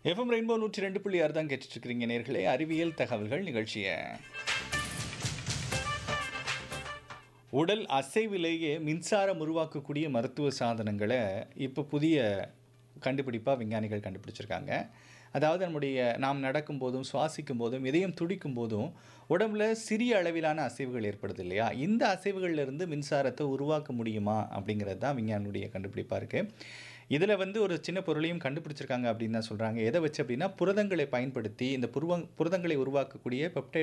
FM rainbow நூற்றி ரெண்டு புள்ளி ஆறு தான் கேட்டுட்டு இருக்கிறீங்க நேர்களே அறிவியல் தகவல்கள் நிகழ்ச்சியை உடல் அசைவிலேயே மின்சாரம் உருவாக்கக்கூடிய மருத்துவ சாதனங்களை இப்போ புதிய கண்டுபிடிப்பாக விஞ்ஞானிகள் கண்டுபிடிச்சிருக்காங்க அதாவது நம்முடைய நாம் நடக்கும் போதும் சுவாசிக்கும் போதும் இதயம் துடிக்கும் போதும் உடம்புல சிறிய அளவிலான அசைவுகள் ஏற்படுது இல்லையா இந்த அசைவுகள்ல இருந்து மின்சாரத்தை உருவாக்க முடியுமா அப்படிங்கிறது தான் விஞ்ஞானியுடைய கண்டுபிடிப்பாக இருக்குது இதில் வந்து ஒரு சின்ன பொருளையும் கண்டுபிடிச்சிருக்காங்க அப்படின்னு தான் சொல்கிறாங்க எதை வச்சு அப்படின்னா புரதங்களை பயன்படுத்தி இந்த புருவங் புரதங்களை உருவாக்கக்கூடிய பெப்டைட்